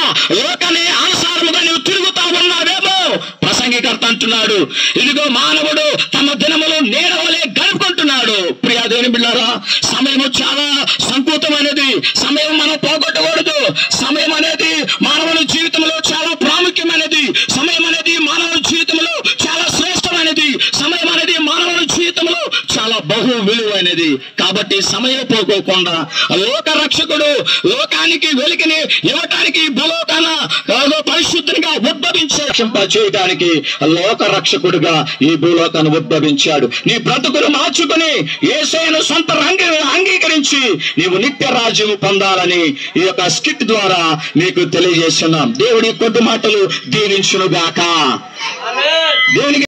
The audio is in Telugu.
లోకని అనుసారముగా నువ్వు తిరుగుతా ఉన్నావేమో ప్రసంగికర్త అంటున్నాడు ఇదిగో మానవుడు తమ దినములు నీడవలే గడుపుకుంటున్నాడు ప్రియా దేవుని బిళ్ళారా సమయము చాలా సంకూతమైనది సమయం మనం పోగొట్టకూడదు సమయం అనేది మానవుని జీవితంలో చాలా ప్రాముఖ్యమైనది సమయం అనేది మానవుని జీవితంలో చాలా శ్రేష్టమైనది సమయం అనేది మానవుని జీవితంలో చాలా బహు విలువైనది కాబట్టి సమయం పోకోకుండా లోక రక్షకుడు లోకానికి వెలికిని ఇవ్వటానికి భూలోకాన ఏదో పరిశుద్ధంగా ఉద్భవించే రక్షింప చేయడానికి లోక రక్షకుడుగా ఈ భూలోకాన్ని ఉద్భవించాడు నీ బ్రతుకును మార్చుకుని ఏసైను సొంత రంగు అంగీకరించి నీవు నిత్య రాజ్యం పొందాలని ఈ యొక్క స్కిట్ ద్వారా మీకు తెలియజేస్తున్నాం దేవుడి కొద్ది మాటలు దీవించునుగాక దేవునికి